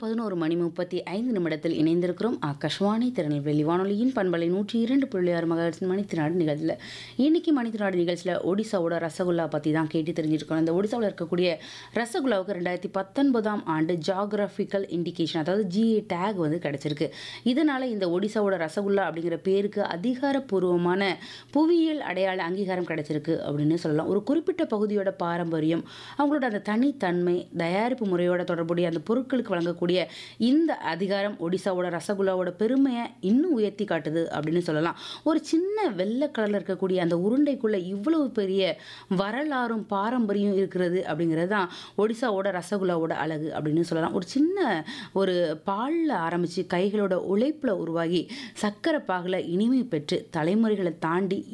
பதினோரு மணி முப்பத்தி ஐந்து நிமிடத்தில் இணைந்திருக்கிறோம் ஆகாஷ்வாணி திருநெல்வேலி வானொலியின் பண்பலை நூற்றி இரண்டு புள்ளி ஆறு மகர்ஸின் மணித்திராடு நிகழ்ச்சியில் இன்னைக்கு மணித்திராடு நிகழ்ச்சியில் ஒடிசாவோட ரசகுல்லா பற்றி தான் கேட்டு தெரிஞ்சிருக்கோம் இந்த ஒடிசாவில் இருக்கக்கூடிய ரசகுல்லாவுக்கு ரெண்டாயிரத்தி பத்தொன்பதாம் ஆண்டு ஜாகிரபிக்கல் இண்டிகேஷன் அதாவது ஜிஏ டேக் வந்து கிடச்சிருக்கு இதனால் இந்த ஒடிசாவோட ரசகுல்லா அப்படிங்கிற பேருக்கு அதிகாரப்பூர்வமான புவியியல் அடையாள அங்கீகாரம் கிடைச்சிருக்கு அப்படின்னு சொல்லலாம் ஒரு குறிப்பிட்ட பகுதியோட பாரம்பரியம் அவங்களோட அந்த தனித்தன்மை தயாரிப்பு முறையோட தொடர்புடைய அந்த பொருட்களுக்கு வழங்கக்கூடிய இந்த அதிகாரம் ஒடிசாவோட ரசகுல்லாவோட பெருமையை இன்னும் உயர்த்தி காட்டுது அப்படின்னு சொல்லலாம் ஒரு சின்ன வெள்ளை கலரில் இருக்கக்கூடிய அந்த உருண்டைக்குள்ள இவ்வளவு பெரிய வரலாறும் பாரம்பரியம் இருக்கிறது அப்படிங்கிறது தான் ஒடிசாவோட ரசகுல்லாவோட அழகு அப்படின்னு சொல்லலாம் ஒரு சின்ன ஒரு பாலில் ஆரம்பித்து கைகளோட உழைப்பில் உருவாகி சக்கரை பாகில் இனிமை பெற்று தலைமுறைகளை தாண்டி